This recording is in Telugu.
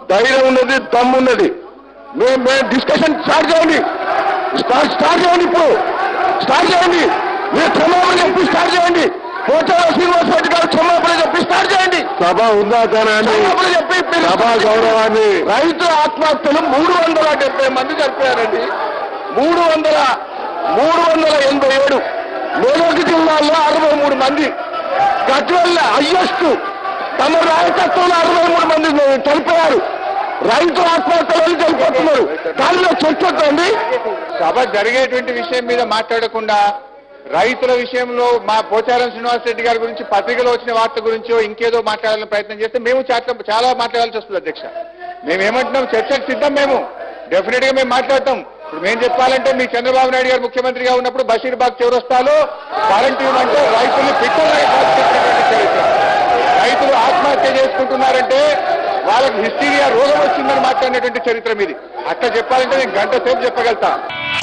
ధైర్యం ఉన్నది దమ్మున్నది మేము మేము డిస్కషన్ స్టార్ట్ చేయండి స్టార్ట్ స్టార్ట్ చేయండి ఇప్పుడు స్టార్ట్ చేయండి మీరు క్షమాపణ చెప్పి స్టార్ట్ చేయండి పోచాల శ్రీనివాస్ రెడ్డి గారు క్షమాపణ చెప్పి స్టార్ట్ చేయండి సభ ఉందా క్షమాపణ చెప్పి మీరు సభా గౌరవాన్ని రైతుల ఆత్మహత్యలు మూడు వందల డెబ్బై మంది చనిపోయారండి మూడు వందల మూడు వందల ఎనభై ఏడు మెదక్ జిల్లాలో అరవై మూడు మంది గజ్వల్ల హయ్యెస్ట్ తమ నాయకత్వంలో అరవై మూడు మంది చనిపోయారు రైతు ఆత్మహత్యలు చనిపోతున్నారు దానిలో చర్చొద్దండి సభ జరిగేటువంటి విషయం మీద మాట్లాడకుండా రైతుల విషయంలో మా పోచారం శ్రీనివాస్ రెడ్డి గారి గురించి పత్రికలో వచ్చిన వార్త గురించో ఇంకేదో మాట్లాడాలని ప్రయత్నం చేస్తే మేము చాలా చాలా మాట్లాడాల్సి వస్తుంది అధ్యక్ష మేము ఏమంటున్నాం చర్చకు సిద్ధం మేము డెఫినెట్ గా మేము మాట్లాడతాం ఇప్పుడు మేము చెప్పాలంటే మీ చంద్రబాబు నాయుడు గారు ముఖ్యమంత్రిగా ఉన్నప్పుడు బషీర్బాగ్ చౌరస్తాలో కరెంట్ ఇవ్వమంటే రైతుల్ని పిక్కల్లాగా కాల్చేసినటువంటి చరిత్ర రైతులు ఆత్మహత్య చేసుకుంటున్నారంటే వాళ్ళకి హిస్టీరియా రోగం వచ్చిందని మాట్లాడినటువంటి చరిత్ర మీది అట్లా చెప్పాలంటే నేను గంట సేపు చెప్పగలుగుతా